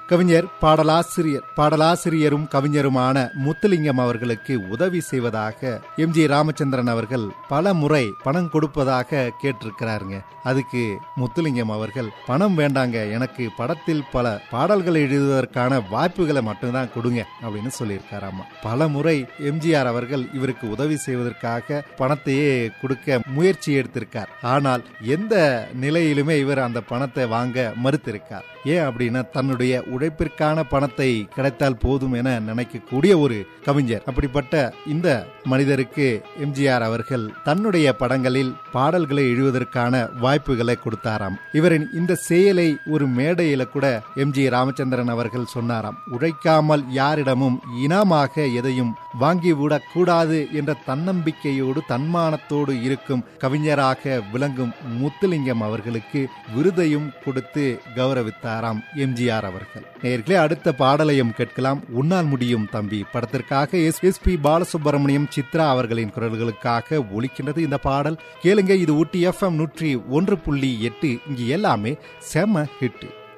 கவிஞர் பாடலாசிரியர் பாடலாசிரியரும் கவிஞருமான முத்துலிங்கம் அவர்களுக்கு உதவி செய்வதாக எம் ஜி ராமச்சந்திரன் அவர்கள் பல முறை பணம் கொடுப்பதாக கேட்டிருக்கிறாருங்க அதுக்கு முத்துலிங்கம் அவர்கள் பணம் வேண்டாங்க எனக்கு படத்தில் பல பாடல்களை எழுதுவதற்கான வாய்ப்புகளை மட்டும்தான் கொடுங்க அப்படின்னு சொல்லியிருக்காராமா பல முறை எம்ஜிஆர் அவர்கள் இவருக்கு உதவி செய்வதற்காக பணத்தையே கொடுக்க முயற்சி எடுத்திருக்கார் ஆனால் எந்த நிலையிலுமே இவர் அந்த பணத்தை வாங்க மறுத்திருக்கார் ஏன் அப்படின்னா தன்னுடைய உழைப்பிற்கான பணத்தை கிடைத்தால் போதும் என நினைக்கக்கூடிய ஒரு கவிஞர் அப்படிப்பட்ட இந்த மனிதருக்கு எம்ஜிஆர் அவர்கள் தன்னுடைய படங்களில் பாடல்களை எழுதுவதற்கான வாய்ப்புகளை கொடுத்தாராம் இவரின் இந்த செயலை ஒரு மேடையில கூட எம் ஜி ராமச்சந்திரன் அவர்கள் சொன்னாராம் உழைக்காமல் யாரிடமும் இனமாக எதையும் வாங்கிவிடக் கூடாது என்ற தன்னம்பிக்கையோடு தன்மானத்தோடு இருக்கும் கவிஞராக விளங்கும் முத்துலிங்கம் அவர்களுக்கு விருதையும் கொடுத்து கௌரவித்தாராம் எம்ஜிஆர் அவர்கள் நேர்களே அடுத்த பாடலையும் கேட்கலாம் உன்னால் முடியும் தம்பி படத்திற்காக S S P Balasubrahmanyam Chithra அவர்களின் குரல்களுக்காக ஒலிக்கின்றது இந்த பாடல் கேளுங்க இது ஊட்டி எஃப்எம் நூற்றி ஒன்று புள்ளி எட்டு இங்கு எல்லாமே செம ஹிட்டு